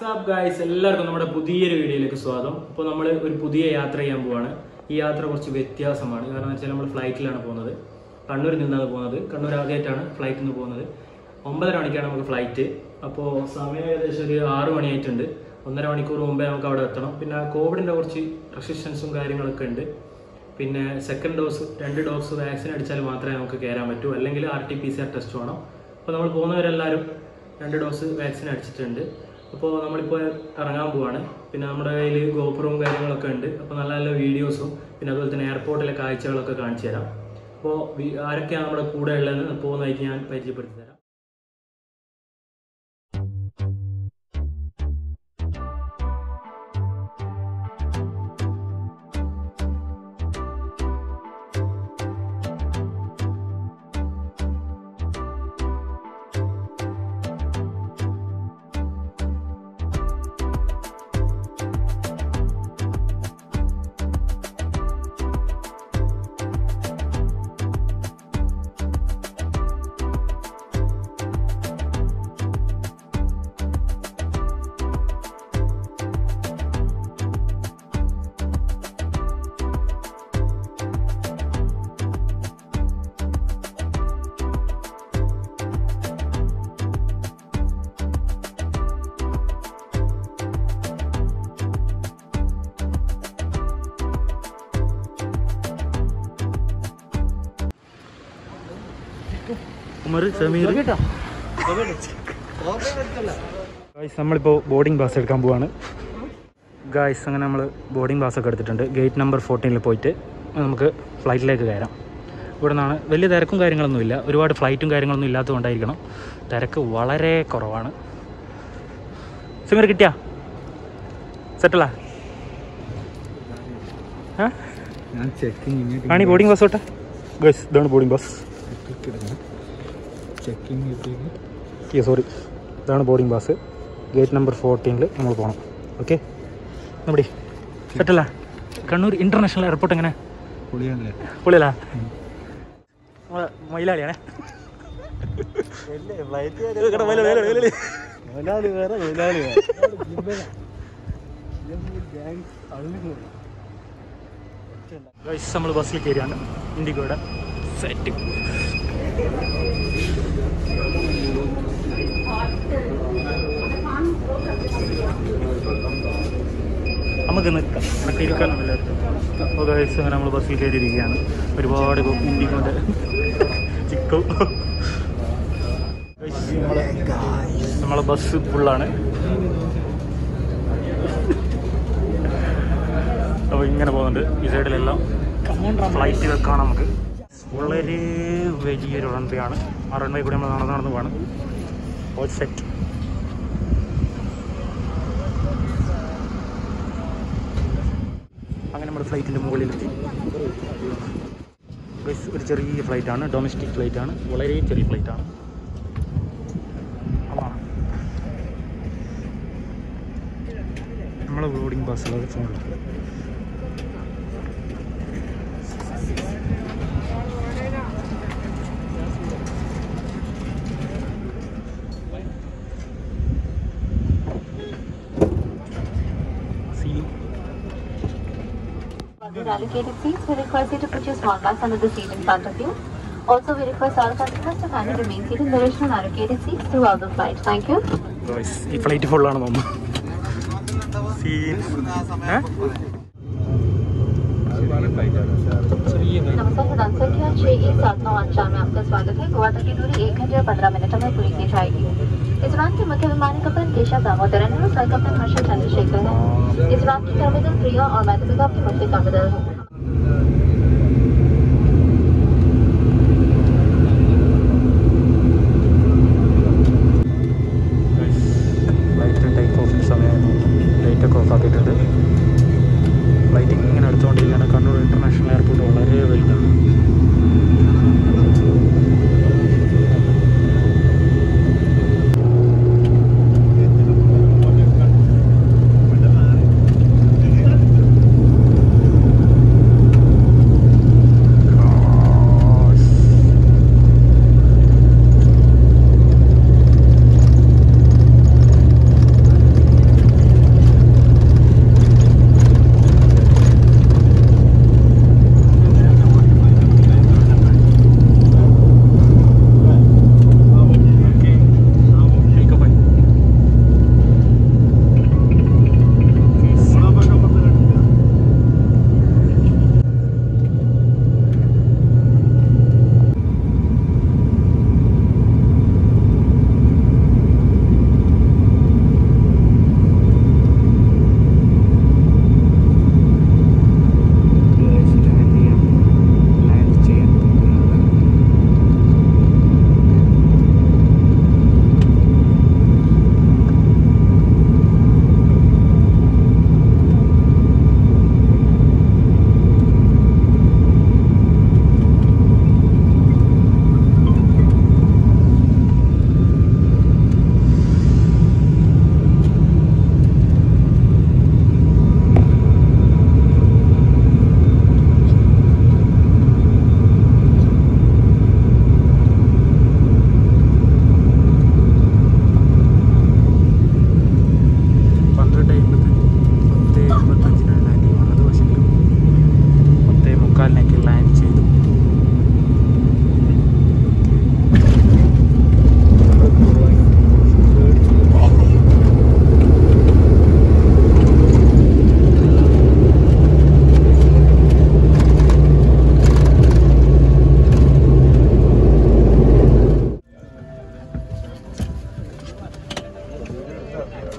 WhatsApp guys എല്ലാവർക്കും നമ്മുടെ പുതിയൊരു വീഡിയോയിലേക്ക് സ്വാഗതം അപ്പോൾ നമ്മൾ ഒരു പുതിയ യാത്ര ചെയ്യാൻ പോവാണ് ഈ യാത്ര കുറച്ച് വ്യത്യാസമാണ് കാരണം എന്ന് വെച്ചാൽ നമ്മൾ ഫ്ലൈറ്റിലാണ് പോകുന്നത് കണ്ണൂരിൽ നിന്നാണ് പോകുന്നത് കണ്ണൂർ ആദ്യമായിട്ടാണ് ഫ്ലൈറ്റിൽ നിന്ന് പോകുന്നത് ഒമ്പതര മണിക്കാണ് നമുക്ക് ഫ്ലൈറ്റ് അപ്പോൾ സമയം ഏകദേശം ഒരു ആറ് മണിയായിട്ടുണ്ട് ഒന്നര മണിക്കൂർ മുമ്പേ നമുക്ക് അവിടെ എത്തണം പിന്നെ കോവിഡിൻ്റെ കുറച്ച് റെസ്ട്രിക്ഷൻസും കാര്യങ്ങളൊക്കെ ഉണ്ട് പിന്നെ സെക്കൻഡ് ഡോസ് രണ്ട് ഡോസ് വാക്സിൻ അടിച്ചാൽ മാത്രമേ നമുക്ക് കയറാൻ പറ്റൂ അല്ലെങ്കിൽ R T P C R test വേണം അപ്പോൾ നമ്മൾ പോകുന്നവരെല്ലാവരും രണ്ട് ഡോസ് വാക്സിൻ അടിച്ചിട്ടുണ്ട് അപ്പോൾ നമ്മളിപ്പോൾ ഇറങ്ങാൻ പോവാണ് പിന്നെ നമ്മുടെ കയ്യിൽ ഗോപുരവും കാര്യങ്ങളൊക്കെ ഉണ്ട് അപ്പോൾ നല്ല നല്ല വീഡിയോസും പിന്നെ അതുപോലെ തന്നെ എയർപോർട്ടിലെ കാഴ്ചകളൊക്കെ കാണിച്ചു തരാം അപ്പോൾ വി- ആരൊക്കെയാണ് നമ്മുടെ കൂടെ ഉള്ളതെന്ന് പോകുന്നതായിട്ട് ഞാൻ പരിചയപ്പെടുത്തി തരാം ഉമർ സമീർ ഗായ്സ് നമ്മളിപ്പോൾ ബോർഡിംഗ് പാസ് എടുക്കാൻ പോവാണ് ഗായ്സ് അങ്ങനെ നമ്മൾ ബോർഡിംഗ് പാസ് ഒക്കെ എടുത്തിട്ടുണ്ട് ഗേറ്റ് നമ്പർ ഫോർട്ടീനിൽ പോയിട്ട് നമുക്ക് ഫ്ലൈറ്റിലേക്ക് കയറാം ഇവിടെ നിന്നാണ് വലിയ തിരക്കും കാര്യങ്ങളൊന്നുമില്ല ഒരുപാട് ഫ്ലൈറ്റും കാര്യങ്ങളൊന്നും ഇല്ലാത്തതുകൊണ്ടായിരിക്കണം തിരക്ക് വളരെ കുറവാണ് സമീർ കിട്ടിയാ സെറ്റല്ല ഞാൻ ചെക്കിങ് ആണി ബോർഡിംഗ് പാസ് തൊട്ടെ ഗൈസ് ഇതാണ് ബോർഡിംഗ് പാസ് ചെക്കിങ് സോറി ഇതാണ് ബോർഡിംഗ് പാസ് ഗേറ്റ് നമ്പർ ഫോർട്ടീനിൽ നമ്മൾ പോകണം ഓക്കെ നമ്മുടെ സെറ്റല്ല കണ്ണൂർ ഇൻ്റർനാഷണൽ എയർപോർട്ട് എങ്ങനെ പൊളിയാണല്ലേ പൊളിയല്ല നമ്മളെ മയിലാളിയാണേ മുതലാളി വേറെ മുതലാളി നമ്മൾ ബസ്സിൽ കയറിയാണ് ഇൻഡിഗോയുടെ സെറ്റ് നമുക്ക് നിൽക്കാം നമുക്ക് ഇരിക്കാനൊന്നുമില്ല അപ്പോൾ ഗൈസ് അങ്ങനെ നമ്മൾ ബസ്സിൽ കയറിയിരിക്കുകയാണ് ഒരുപാട് ഇപ്പോൾ ഇൻഡിഗോൻ്റെ ചിക്കു Guys, നമ്മളെ- നമ്മളെ ബസ് ഫുള്ളാണ് അപ്പോൾ ഇങ്ങനെ പോകുന്നുണ്ട് ഈ സൈഡിലെല്ലാം ഫ്ലൈറ്റുകൾ കാണാം നമുക്ക് വളരെ വലിയൊരു റൺവേ ആണ് ആ റൺവേ കൂടി നമ്മൾ നടന്ന് നടന്ന് പോവാണ് ഓൾ സെറ്റ് അങ്ങനെ നമ്മുടെ ഫ്ലൈറ്റിൻ്റെ മുകളിലെത്തി Guys, ഒരു ചെറിയ ഫ്ലൈറ്റാണ് ഡൊമസ്റ്റിക് ഫ്ലൈറ്റാണ് വളരെ ചെറിയ ഫ്ലൈറ്റാണ് അതാണ് നമ്മളെ ബോർഡിംഗ് പാസ്സുള്ളത് ഫോണിൽ See Under allocated seats, we request you to put your small bags under the seat in front of you. Also, we request all customers to kindly remain seated in the original allocated seats throughout the flight. Thank you. Guys, ഈ flight ഫുള്ളാണ് മമ്മ नमस्कार प्रधान संख्या छह एक सात नौ आठ चार में आपका स्वागत है गोवा तक की दूरी एक घंटे और पंद्रह मिनट में पूरी की जाएगी इस उड़ान के मुख्य विमानी कप्तान केशव दामोदरन है और फ्लाइट कप्तान हर्षल चंद्रशेखर है इस उड़ान की कर्मिदल प्रिया और मैथमिका की मुख्य कर्मिदल है ഫ്ലൈറ്റ് ടേക്ക് ഓഫിന് സമയമായിരുന്നു ലൈറ്റൊക്കെ ഓഫ് ആക്കിയിട്ടുണ്ട് ഫ്ലൈറ്റ് ഇങ്ങനെ എടുത്തുകൊണ്ടിരിക്കുകയാണ് കണ്ണൂർ ഇൻ്റർനാഷണൽ എയർപോർട്ട് വളരെ വലുതാണ്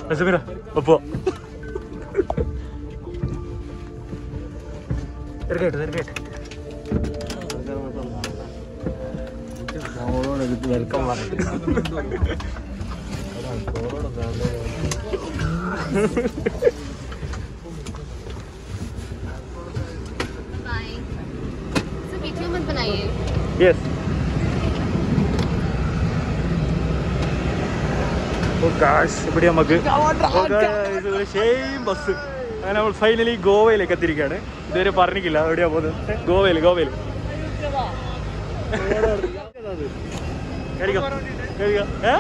സമീറ ഒപ്പോ ഇറക്കട്ടെ ഇറക്കട്ടെ വെൽക്കം പറഞ്ഞിട്ട് बाय सर वीडियो मत बनाइए യെസ് ഇവിടെ നമുക്ക് സെയിം ബസ് അങ്ങനെ നമ്മൾ ഫൈനലി ഗോവയിലേക്ക് എത്തിയിരിക്കുകയാണ് ഇതുവരെ പറഞ്ഞിട്ടില്ല എവിടെയാ പോകുന്നത് ഗോവയിൽ ഗോവയിൽ കേറിക്കോ, കേറിക്കോ. ഏ?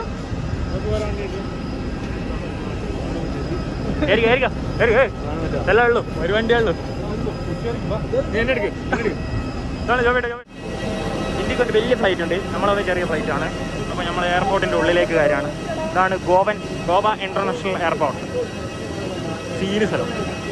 കേറിക്കോ, കേറിക്കോ, കേറിക്കോ, ഏയ്. ഇതെല്ലാം ഉള്ളൂ ഒരു വണ്ടിയേ ഉള്ളൂ നീ എന്നെ എടുക്ക്, എന്നെ എടുക്ക്. ഇതാണ് ജോബേട്ടാ, ജോബേ. ഇന്ത്യക്ക് ഒരു വലിയ ഫ്ലൈറ്റ് ഉണ്ട് നമ്മളത് ചെറിയ ഫ്ലൈറ്റ് ആണ് അപ്പോൾ നമ്മൾ എയർപോർട്ടിൻ്റെ ഉള്ളിലേക്ക് കയറാണ് ഇതാണ് Goan Goa international airport scene സ്ഥലം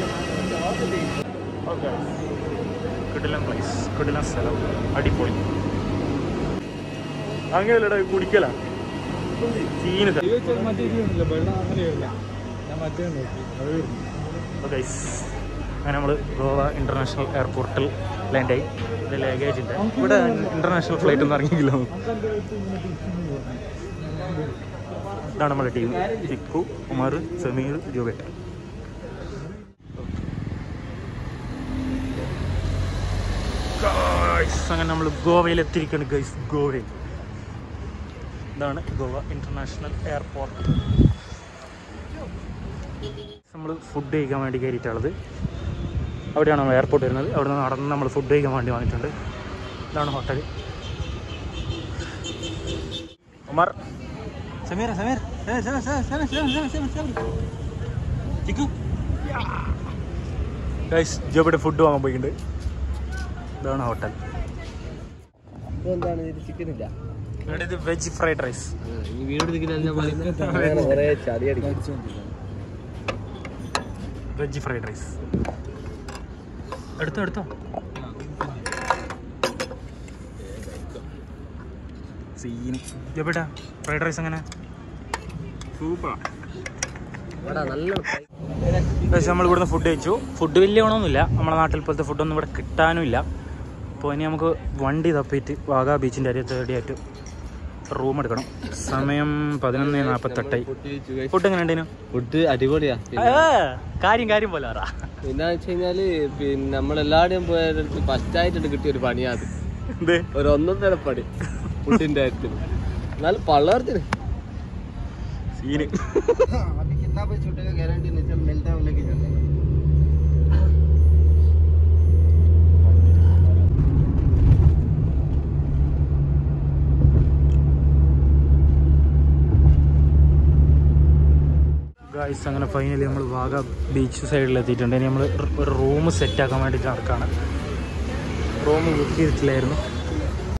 ഓക്കെ കിടിലൻ പ്ലേസ് കിടിലൻ സ്ഥലം അടിപൊളി അങ്ങനെയല്ലടാ കുടിക്കല സീന് സ്ഥലം മറ്റേ ഇല്ല വെള്ളം അങ്ങനെയല്ല ഞാൻ മറ്റേ നോക്കി അത് ഓക്കെ അങ്ങനെ നമ്മൾ ഗോവ ഇൻ്റർനാഷണൽ എയർപോർട്ടിൽ ലാൻഡായി ഇത് ലഗേജ് ഉണ്ട് ഇവിടെ ഇൻ്റർനാഷണൽ ഫ്ലൈറ്റ് ഒന്നും ഇറങ്ങിയില്ല ഇതാണ് നമ്മുടെ ടീം ചിക്കു ഉമർ സമീർ ജോബേട്ട ഗൈസ് അങ്ങനെ നമ്മൾ ഗോവയിൽ എത്തിയിരിക്കുകയാണ് ഗൈസ് ഗോവയിൽ ഇതാണ് ഗോവ ഇൻ്റർനാഷണൽ എയർപോർട്ട് നമ്മൾ ഫുഡ് കഴിക്കാൻ വേണ്ടി കയറിയിട്ടുള്ളത് അവിടെയാണ് നമ്മൾ എയർപോർട്ട് വരുന്നത് അവിടെ നിന്ന് നടന്ന് നമ്മൾ ഫുഡ് കഴിക്കാൻ വേണ്ടി വന്നിട്ടുണ്ട് ഇതാണ് ഹോട്ടൽ ഉമർ സമീർ സമീർ സമീർ സമീർ സമീർ സമീർ സമീർ സമീർ ചിക്കു ഗൈസ് ജോബിയുടെ ഫുഡ് വാങ്ങാൻ പോയിട്ടുണ്ട് ഇതാണ് ഹോട്ടൽ എന്താണ് ചിക്കൻ ഇല്ല ഇത് വെജ് ഫ്രൈഡ് റൈസ് ഈ വീട് കുറേ ചതി അടിക്കും വെജ് ഫ്രൈഡ് റൈസ് എടുത്തോ എടുത്തോ സീൻ എവിടാ ഫ്രൈഡ് റൈസ് എങ്ങനെ സൂപ്പർ നല്ല പക്ഷേ നമ്മൾ ഇവിടുന്ന് ഫുഡ് കഴിച്ചു ഫുഡ് വലിയ ഗുണമൊന്നുമില്ല നമ്മുടെ നാട്ടിൽ പോലത്തെ ഫുഡൊന്നും ഇവിടെ കിട്ടാനുമില്ല അപ്പോൾ ഇനി നമുക്ക് വണ്ടി തപ്പിയിട്ട് വാഗാ ബീച്ചിൻ്റെ അരിയത്ത് റെഡിയായിട്ട് റൂം എടുക്കണം സമയം പതിനൊന്ന് നാൽപ്പത്തെട്ടായി ഫുഡ് എങ്ങനെ ഉണ്ടേനു ഫുഡ് അടിപൊളിയാ കാര്യം കാര്യം പോലെ പറ പിന്നെ വെച്ച് കഴിഞ്ഞാല് പിന്നെ നമ്മളെല്ലാടെയും പോയടുത്ത് ഫസ്റ്റ് ആയിട്ട് കിട്ടിയ ഒരു പണിയാ അത് എന്ത് ഒരു ഒന്നൊന്നര പണി ഫുഡിന്റെ കാര്യത്തിൽ എന്നാലും പള്ളർത്തിന് സീന് अभी कितना पे छूटेगा गारंटी नहीं चल मिलता है लेके जाते हैं ഗായ്സ് അങ്ങനെ ഫൈനലി നമ്മൾ വാഗ ബീച്ച് സൈഡിൽ എത്തിയിട്ടുണ്ട് ഇനി നമ്മൾ ഒരു റൂം സെറ്റ് ആക്കാൻ വേണ്ടിയിട്ട് നടക്കുകയാണ് റൂം ബുക്ക് ചെയ്തിട്ടില്ലായിരുന്നു